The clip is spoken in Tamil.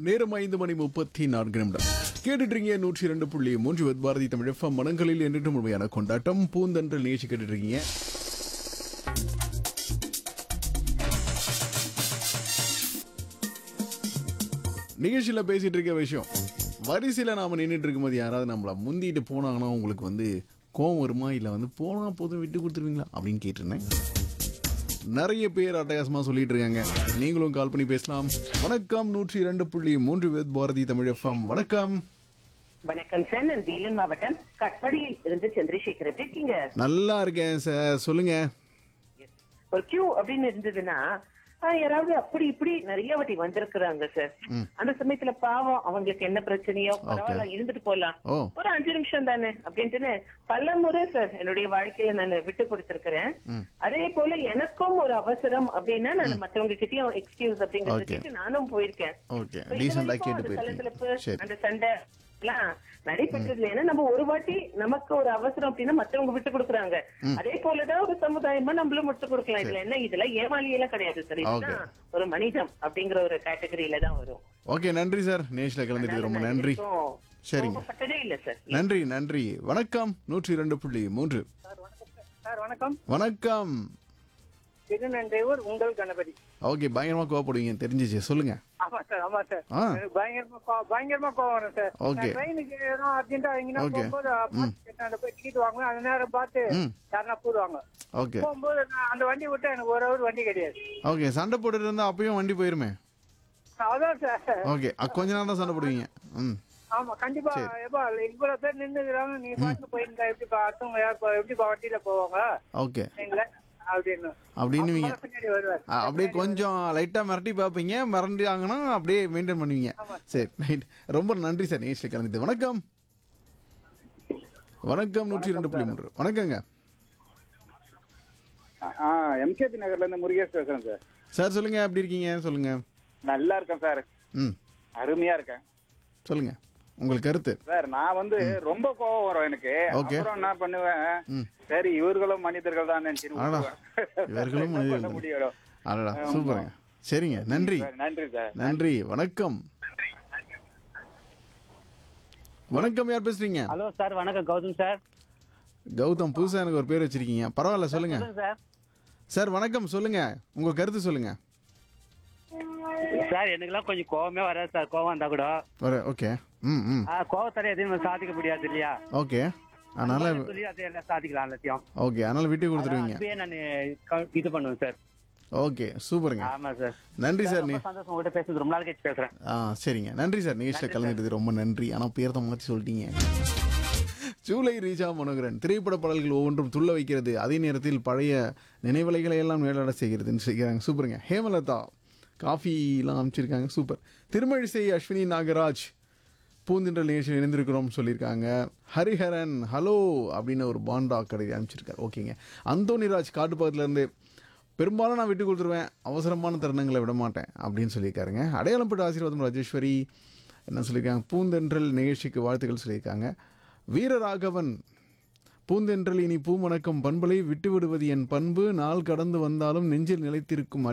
நேரம் ஐந்து மணி முப்பத்தி நான்கு நிமிடம் கேட்டுட்டு நூற்றி ரெண்டு புள்ளி மூன்று வித் பாரதி தமிழ் எஃப்எம் மனங்களில் என்றும் முழுமையான கொண்டாட்டம் பூந்தன்றல் நிகழ்ச்சி கேட்டுட்டு இருக்கீங்க நிகழ்ச்சியில பேசிட்டு இருக்க விஷயம் வரிசையில நாம நின்றுட்டு இருக்கும்போது யாராவது நம்மள முந்திட்டு போனாங்கன்னா உங்களுக்கு வந்து கோவம் வருமா இல்ல வந்து போனா போதும் விட்டு கொடுத்துருவீங்களா அப்படின்னு கேட்டிருந்தேன் நிறைய பேர் அட்டகாசமா சொல்லிட்டு இருக்காங்க நீங்களும் கால் பண்ணி பேசலாம் வணக்கம் நூற்றி இரண்டு புள்ளி மூன்று வேத் பாரதி தமிழ் எஃப்எம் வணக்கம் வணக்கம் சார் நான் வேலூர் மாவட்டம் கட்படியில் இருந்து சந்திரசேகர் எப்படி இருக்கீங்க நல்லா இருக்கேன் சார் சொல்லுங்க ஒரு கியூ அப்படின்னு இருந்ததுன்னா ஆஹ், யாராவது அப்படி இப்படி நிறைய வாட்டி வந்திருக்கிறாங்க சார் அந்த சமயத்துல பாவம் அவங்களுக்கு என்ன பிரச்சனையோ பரவாயில்ல இருந்துட்டு போலாம் ஓ ஒரு அஞ்சு நிமிஷம் தானே அப்படின்ட்டுன்னு பல முறை சார் என்னுடைய வாழ்க்கையில நான் விட்டு கொடுத்திருக்கிறேன் அதே போல எனக்கும் ஒரு அவசரம் அப்படின்னா நான் மத்தவங்க கிட்டயும் எக்ஸ்கியூஸ் அப்படிங்கறத Okay. கேட்டு நானும் போயிருக்கேன் ஓகே இப்ப இது டீசெண்டா வரைக்கும் கேட்டு அந்த போயிருக்கீங்க சலசலப்பு, சரி அந்த சண்டை எல்லாம் நடைபெற்றது ஏன்னா நம்ம ஒரு வாட்டி நமக்கு ஒரு அவசரம் அப்படின்னா மத்தவங்க விட்டு கொடுக்குறாங்க அதே போலதான் ஒரு சமுதாயமா நம்மளும் விட்டு கொடுக்கலாம் இதுல என்ன இதுல ஏமாளி எல்லாம் கிடையாது சார் இதுதான் ஒரு மனிதம் அப்படிங்கிற ஒரு கேட்டகரியில தான் வரும் ஓகே நன்றி சார் நேஷ்ல கலந்துட்டு ரொம்ப நன்றி இதுக்கும் சரிங்க கோபப்பட்டதே இல்ல சார் நன்றி நன்றி வணக்கம் நூற்றி இரண்டு புள்ளி மூன்று சார் வணக்கம் வணக்கம் திருநன்றையூர் உங்கள் கணபதி ஓகே பயங்கரமா கோவப்படுவீங்க தெரிஞ்சிச்சு சொல்லுங்க ஆமா சார் ஆமா சார் ஆ. எனக்கு பயங்கரமா கோ- பயங்கரமா கோவம் வரும் சார் Okay. ட்ரெயினுக்கு ஏதோ அர்ஜென்ட்டா எங்கன்னா Okay. போகும்போது பார்த்து கேட்டாண்ட போய் டிக்கெட் வாங்குவேன் அந்த நேரம் பார்த்து ம். யாருன்னா போடுவாங்க ஓகே போகும்போது நான் அந்த வண்டி விட்டு எனக்கு ஒரு ஹவர் வண்டி கிடையாது ஓகே சண்டை போட்டுட்டு இருந்தா அப்பயும் வண்டி போயிருமே அதான் சார் ஓகே கொஞ்ச நேரம் தான் சண்டை போடுவீங்க ம் ஆமா கண்டிப்பா எப்பா இவ்வளவு பேர் நின்னுக்கிறாங்க நீ பாட்டு போயிருந்தா எப்படி பா- அடுத்தவங்க யார் பா- எப்படி பா வண்டியில போவாங்க ஓகே நீங்களே அப்படின்னு அப்படின்னுவீங்க அப்புறம் பின்னாடி வருவார் ஆ, அப்படியே கொஞ்சம் லைட்டா மிரட்டி பார்ப்பீங்க மிரண்டியாங்கன்னா அப்படியே மெயின்டைன் பண்ணுவீங்க சரி ரைட் ரொம்ப நன்றி சார் நேசில் கலந்துட்டு வணக்கம் வணக்கம் நூற்றி ரெண்டு புள்ளி மூன்று வணக்கங்க ஆ எம்கேபி நகர்ல இருந்து முருகேஷ் பேசுறேன் சார் சார் சொல்லுங்க எப்படி இருக்கீங்க சொல்லுங்க நல்லா இருக்கேன் சார் ம் அருமையா இருக்கேன் சொல்லுங்க உங்களுக்கு கருத்து சார் நான் வந்து ரொம்ப கோவம் வரும் எனக்கு Okay. அப்புறம் என்ன பண்ணுவேன் ம். சரி இவர்களும் மனிதர்கள் தான் நினைச்சிட்டு ஆடா, விட்டுருவேன். இவர்களும் என்ன மனிதர்கள் பண்ண தான். முடியும் அடடா சூப்பருங்க சரிங்க நன்றி சார், நன்றி சார் நன்றி வணக்கம் வணக்கம் யார் பேசுறீங்க ஹலோ சார் வணக்கம் கௌதம் சார் கௌதம் புதுசா எனக்கு ஒரு பேர் வச்சிருக்கீங்க பரவாயில்ல சொல்லுங்க சொல்லுங்க சார் சார் வணக்கம் சொல்லுங்க உங்க கருத்து சொல்லுங்க சார் எனக்குலாம் கொஞ்சம் கோவமே வராது சார் கோவம் வந்தா கூட ஒரு ஓகே ம் ம் ஆ, கோவத்தால எதையும் சாதிக்க முடியாது இல்லையா ஓகே அதனால சொல்லி அதை எல்லாம் சாதிக்கலாம் எல்லாத்தையும் ஓகே அதனால விட்டு கொடுத்துருவீங்க அதுவே நான் இது பண்ணுவேன் சார் ஓகே சூப்பருங்க ஆமா சார் நன்றி சார் நீ ரொம்ப சந்தோஷம் உங்ககிட்ட பேசுறது ரொம்ப நாள் கழிச்சு பேசுறேன் ஆ சரிங்க நன்றி சார் நிகழ்ச்சியில் கலந்துட்டது ரொம்ப நன்றி ஆனால் பேர் தான் மாற்றி சொல்லிட்டீங்க ஜூலை ரீஜா மனோகரன் திரைப்பட பாடல்கள் ஒவ்வொன்றும் துள்ள வைக்கிறது அதே நேரத்தில் பழைய நினைவலைகளை எல்லாம் மேலாட செய்கிறதுன்னு செய்கிறாங்க சூப்பருங்க ஹேமலதா காஃபிலாம் அமைச்சிருக்காங்க சூப்பர் திருமழிசை அஸ்வினி நாகராஜ் பூந்தின்றல் நிகழ்ச்சியில் இணைந்திருக்கிறோம் சொல்லியிருக்காங்க ஹரிஹரன் ஹலோ அப்படின்னு ஒரு பாண்டா கடையை அனுப்பிச்சிருக்காரு ஓகேங்க அந்தோனிராஜ் காட்டுப்பாக்கத்துலேருந்து பெரும்பாலும் நான் விட்டு கொடுத்துருவேன் அவசரமான தருணங்களை விட மாட்டேன் அப்படின்னு சொல்லியிருக்காருங்க அடையாளப்பட்ட ஆசீர்வாதம் ராஜேஸ்வரி என்ன சொல்லியிருக்காங்க பூந்தென்றல் நிகழ்ச்சிக்கு வாழ்த்துக்கள் சொல்லியிருக்காங்க வீரராகவன் பூந்தென்றல் இனி பூமணக்கம் பண்பலை விட்டு விடுவது என் பண்பு நாள் கடந்து வந்தாலும் நெஞ்சில் நிலைத்திருக்கும்